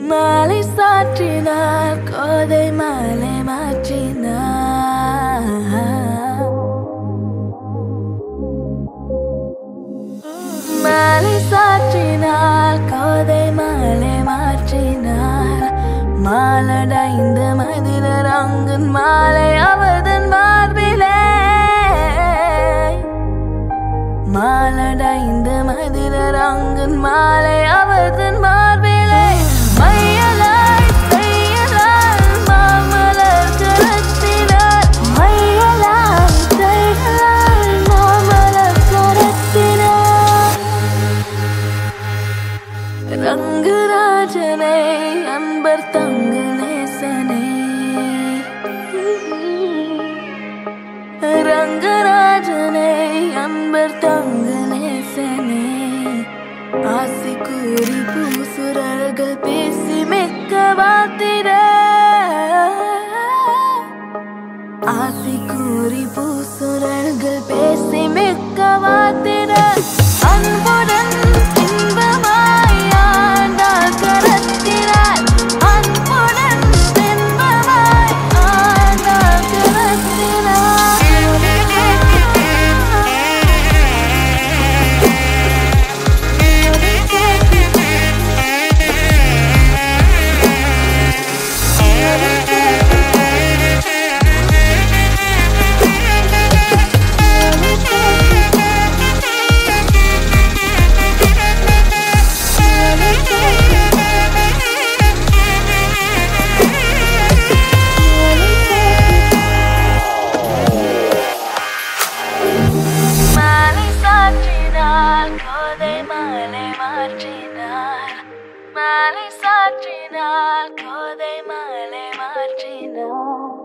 மாலை சாற்றினார் கோதை மாலை மாற்றினார் மாலை சாற்றினார் கோதை மாலை மாற்றினார் மாலடைந்த மதிலர் அங்கன் மாலை அவதன் மார்பிலே மாலடைந்த மதிலர் அங்கன் மாலை அவதன் மார்பிலே மையலாய் தையலால் மாமலர் கரத்தினார் மையலாய் தையலால் மாமலர் கரத்தினார் ரங்கராஜனே அன்பர் தங்கு நேசனே ரங்கராஜனே அன்பர் தங்கு நேசனே ஆசை கூறி பூசுரர்கள் பேசி மெக்க வாத்திர ஆசை கூறி பூசுரர்கள் பேசி மெக்க வாத்திர அன்புடன் இன்பமாய் ஆண்டாள் கரத்தினார் அன்புடன் இன்பமாய் ஆண்டாள் மாலை சாற்றினார் கோதை மாலை மாற்றினார் மாலை சாற்றினார் கோதை மாலை மாற்றினார்